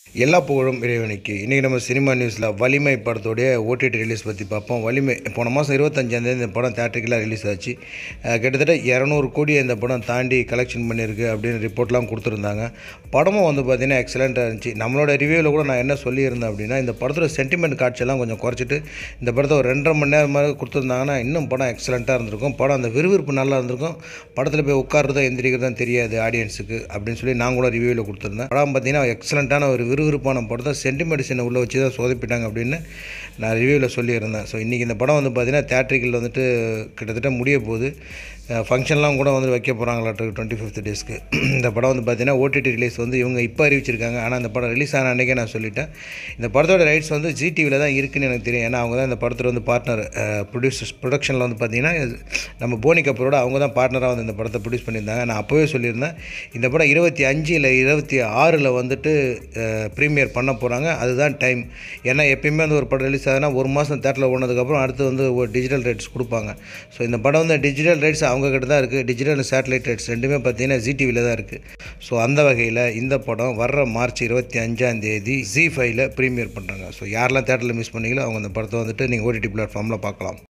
எல்லா புகழும் இறைவனுக்கு இன்றைக்கி நம்ம சினிமா நியூஸில் வலிமை படத்தோடைய ஓடிடி ரிலீஸ் பற்றி பார்ப்போம் வலிமை போன மாதம் இருபத்தஞ்சாந்தேதி இந்த படம் தேட்டருக்கெல்லாம் ரிலீஸ் ஆச்சு அஹ் கிட்டத்தட்ட இரநூறு கோடி இந்த படம் தாண்டி கலெக்ஷன் பண்ணியிருக்கு அப்படின்னு ரிப்போர்ட்லாம் கொடுத்துருந்தாங்க படமும் வந்து பார்த்திங்கன்னா எக்ஸலண்ட்டாக இருந்துச்சு நம்மளோட ரிவ்யூவில் கூட நான் என்ன சொல்லியிருந்தேன் அப்படின்னா இந்த படத்தோட சென்டிமெண்ட் காட்சியெல்லாம் கொஞ்சம் குறைச்சிட்டு இந்த படத்தை ஒரு ரெண்டரை மணி நேரம் மாதிரி கொடுத்துருந்தாங்கன்னா இன்னும் படம் எக்ஸலண்ட்டாக இருந்திருக்கும் படம் அந்த விறுவிறுப்பு நல்லா இருந்திருக்கும் படத்தில் போய் உட்காருறதோ எந்திரிக்கிறதோ தெரியாது ஆடியன்ஸுக்கு அப்படின்னு சொல்லி நான் கூட ரிவ்யூவில் கொடுத்துருந்தேன் படம் பார்த்தீங்கன்னா எக்ஸலண்ட்டான ஒரு விறுவிறுப்பான படத்தை சென்டிமெண்ட் சீனை உள்ளே வச்சு தான் சொதப்பிட்டாங்க அப்படின்னு நான் ரிவ்யூவில் சொல்லியிருந்தேன் ஸோ இன்றைக்கி இந்த படம் வந்து பார்த்திங்கன்னா தேட்ரிக்கல் வந்துட்டு கிட்டத்தட்ட முடிய போகுது ஃபங்க்ஷன்லாம் கூட வந்து வைக்க போகிறாங்களாட்டு டுவெண்ட்டி ஃபிஃப்த் டேஸ்க்கு இந்த படம் வந்து பார்த்தீங்கன்னா ஓடிடி ரிலீஸ் வந்து இவங்க இப்போ அறிவிச்சிருக்காங்க ஆனால் இந்த படம் ரிலீஸ் ஆன அன்றைக்கே நான் சொல்லிட்டேன் இந்த படத்தோட ரைட்ஸ் வந்து ஜி டிவியில் தான் இருக்குன்னு எனக்கு தெரியும் ஏன்னா அவங்க தான் இந்த படத்தில் வந்து பார்ட்னர் ப்ரொடியூசர்ஸ் ப்ரொடக்ஷனில் வந்து பார்த்தீங்கன்னா நம்ம போனி கபூரோட அவங்க தான் பார்ட்னராக வந்து இந்த படத்தை ப்ரொடியூஸ் பண்ணியிருந்தாங்க நான் அப்போவே சொல்லியிருந்தேன் இந்த படம் இருபத்தி அஞ்சு இல்லை இருபத்தி ஆறில் வந்துட்டு ப்ரீமியர் பண்ண போகிறாங்க அதுதான் டைம் ஏன்னா எப்பயுமே வந்து ஒரு படம் ரிலீஸ் ஆகுதுன்னா ஒரு மாதம் தேட்டரில் ஓனதுக்கப்புறம் அடுத்து வந்து ஒரு டிஜிட்டல் ரைட்ஸ் கொடுப்பாங்க ஸோ இந்த படம் வந்து டிஜிட்டல் ரைட்ஸ் அவங்க கிட்ட தான் இருக்குது டிஜிட்டல் சேட்டலைட் ரைட்ஸ் ரெண்டுமே பார்த்தீங்கன்னா ஜி டிவியில் தான் இருக்குது ஸோ அந்த வகையில் இந்த படம் வர்ற மார்ச் இருபத்தி அஞ்சாம் தேதி ஜி ஃபைவ்ல ப்ரீமியர் பண்ணுறாங்க ஸோ யாரெல்லாம் தேட்டரில் மிஸ் பண்ணீங்களோ அவங்க அந்த படத்தை வந்துட்டு நீங்கள் ஓடிடி பிளாட்ஃபார்மில் பார்க்கலாம்